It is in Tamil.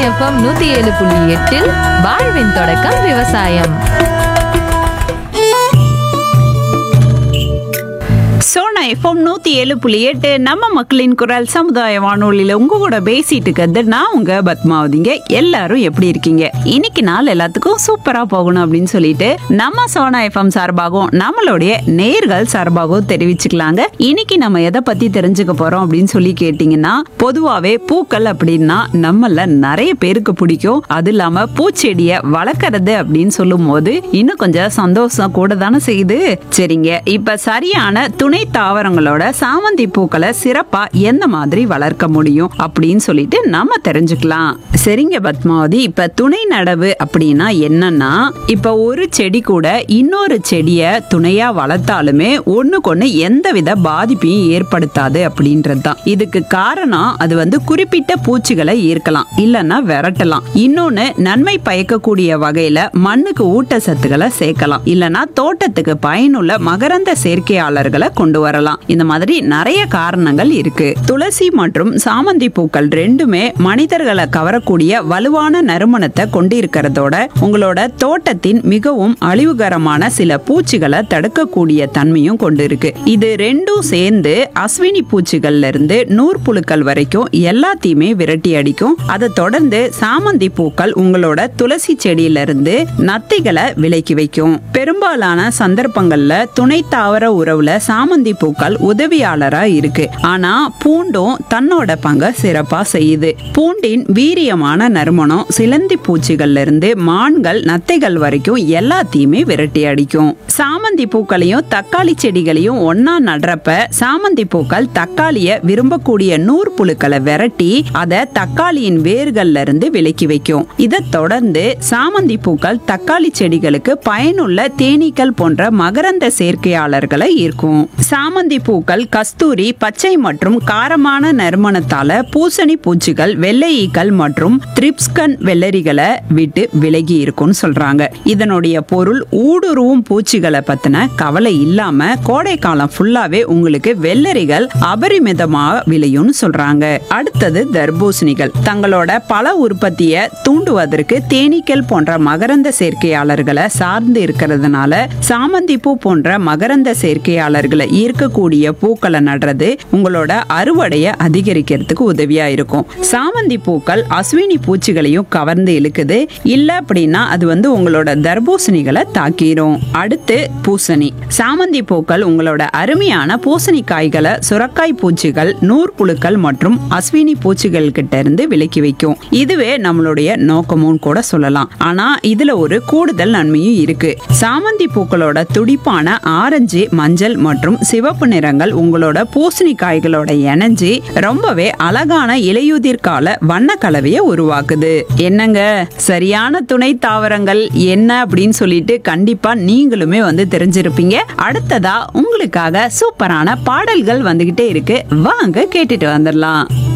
எஃப்எம் நூத்தி ஏழு புள்ளி எட்டில் வாழ்வின் தொடக்கம் விவசாயம் சோனா எஃப்எம் நூத்தி ஏழு புள்ளி எட்டு நம்ம மக்களின் குரல் சமுதாய வானொலியில உங்க கூட பேசிட்டு இருக்கிறது நான் உங்க பத்மாவதிங்க எல்லாரும் எப்படி இருக்கீங்க இன்னைக்கு நாள் எல்லாத்துக்கும் சூப்பரா போகணும் அப்படின்னு சொல்லிட்டு நம்ம சோனா எஃப்எம் சார்பாகவும் நம்மளுடைய நேர்கள் சார்பாகவும் தெரிவிச்சுக்கலாங்க இன்னைக்கு நம்ம எதை பத்தி தெரிஞ்சுக்க போறோம் அப்படின்னு சொல்லி கேட்டீங்கன்னா பொதுவாவே பூக்கள் அப்படின்னா நம்மள நிறைய பேருக்கு பிடிக்கும் அது இல்லாம பூச்செடியை வளர்க்கறது அப்படின்னு சொல்லும் போது இன்னும் கொஞ்சம் சந்தோஷம் கூட தானே செய்யுது சரிங்க இப்ப சரியான துணை தாவரங்களோட சாமந்தி பூக்களை சிறப்பா எந்த மாதிரி வளர்க்க முடியும் அப்படின்னு சொல்லிட்டு நம்ம தெரிஞ்சுக்கலாம் சரிங்க பத்மாவதி இப்ப துணை நடவு அப்படின்னா என்னன்னா இப்ப ஒரு செடி கூட இன்னொரு செடிய துணையா வளர்த்தாலுமே ஒண்ணுக்கொண்ணு எந்தவித பாதிப்பையும் ஏற்படுத்தாது அப்படின்றது தான் இதுக்கு காரணம் அது வந்து குறிப்பிட்ட பூச்சிகளை ஈர்க்கலாம் இல்லைன்னா விரட்டலாம் இன்னொன்னு நன்மை பயக்கக்கூடிய வகையில மண்ணுக்கு ஊட்டச்சத்துக்களை சேர்க்கலாம் இல்லைன்னா தோட்டத்துக்கு பயனுள்ள மகரந்த சேர்க்கையாளர்களை கொண்டு வரலாம் இந்த மாதிரி நிறைய காரணங்கள் இருக்கு துளசி மற்றும் சாமந்தி பூக்கள் ரெண்டுமே மனிதர்களை கவரக்கூடிய வலுவான நறுமணத்தை கொண்டிருக்கிறதோட உங்களோட தோட்டத்தின் மிகவும் அழிவுகரமான சில பூச்சிகளை தடுக்கக்கூடிய தன்மையும் கொண்டிருக்கு இது ரெண்டும் சேர்ந்து அஸ்வினி பூச்சிகள்ல இருந்து நூற்புழுக்கள் வரைக்கும் எல்லாத்தையுமே விரட்டி அடிக்கும் அதை தொடர்ந்து சாமந்தி பூக்கள் உங்களோட துளசி செடியில இருந்து நத்தைகளை விலக்கி வைக்கும் பெரும்பாலான சந்தர்ப்பங்கள்ல துணை தாவர உறவுல சாமந்தி பூக்கள் உதவியாளரா இருக்கு ஆனா பூண்டும் தன்னோட பங்க சிறப்பா செய்யுது பூண்டின் வீரியமான நறுமணம் சிலந்தி பூச்சிகள்ல இருந்து மான்கள் நத்தைகள் வரைக்கும் எல்லாத்தையுமே விரட்டி அடிக்கும் சாமந்தி பூக்களையும் தக்காளி செடிகளையும் ஒன்னா நடுறப்ப சாமந்தி பூக்கள் தக்காளிய விரும்பக்கூடிய நூற்புழுக்களை விரட்டி அதை தக்காளியின் வேர்கள்ல இருந்து விலக்கி வைக்கும் இதை தொடர்ந்து சாமந்தி பூக்கள் தக்காளி செடிகளுக்கு பயனுள்ள தேனீக்கள் போன்ற மகரந்த சேர்க்கையாளர்களை ஈர்க்கும் சாமந்தி பூக்கள் கஸ்தூரி பச்சை மற்றும் காரமான நறுமணத்தால பூசணி பூச்சிகள் வெள்ளை ஈக்கள் மற்றும் திரிப்ஸ்கன் வெள்ளரிகளை விட்டு விலகி இருக்கும்னு சொல்றாங்க இதனுடைய பொருள் ஊடுருவும் பூச்சிகளை பத்தின கவலை இல்லாம கோடை காலம் ஃபுல்லாவே உங்களுக்கு வெள்ளரிகள் அபரிமிதமாக விளையும்னு சொல்றாங்க அடுத்தது தர்பூசணிகள் தங்களோட பல உற்பத்தியை தூண்டுவதற்கு தேனீக்கள் போன்ற மகரந்த சேர்க்கையாளர்களை சார்ந்து இருக்கிறதுனால சாமந்தி பூ போன்ற மகரந்த சேர்க்கையாளர்களை ஈர்க்கக்கூடிய பூக்களை நடுறது உங்களோட அறுவடையை அதிகரிக்கிறதுக்கு உதவியா இருக்கும் சாமந்தி பூக்கள் அஸ்வினி பூச்சிகளையும் கவர்ந்து இழுக்குது இல்ல அப்படின்னா அது வந்து உங்களோட தர்பூசணிகளை தாக்கிரும் அடுத்து பூசணி சாமந்தி பூக்கள் உங்களோட அருமையான பூசணி காய்களை சுரக்காய் பூச்சிகள் நூற்புழுக்கள் மற்றும் அஸ்வினி பூச்சிகள் கிட்ட இருந்து விலக்கி வைக்கும் இதுவே நம்மளுடைய நோக்கமும் கூட சொல்லலாம் ஆனா இதுல ஒரு கூடுதல் நன்மையும் இருக்கு சாமந்தி பூக்களோட துடிப்பான ஆரஞ்சு மஞ்சள் மற்றும் சிவப்பு நிறங்கள் உங்களோட பூசணி காய்களோட இணைஞ்சு ரொம்பவே அழகான இலையுதிர் கால வண்ண கலவையை உருவாக்குது என்னங்க சரியான துணை தாவரங்கள் என்ன அப்படின்னு சொல்லிட்டு கண்டிப்பா நீங்களுமே வந்து தெரிஞ்சிருப்பீங்க அடுத்ததா உங்களுக்காக சூப்பரான பாடல்கள் வந்துகிட்டே இருக்கு வாங்க கேட்டுட்டு வந்துடலாம்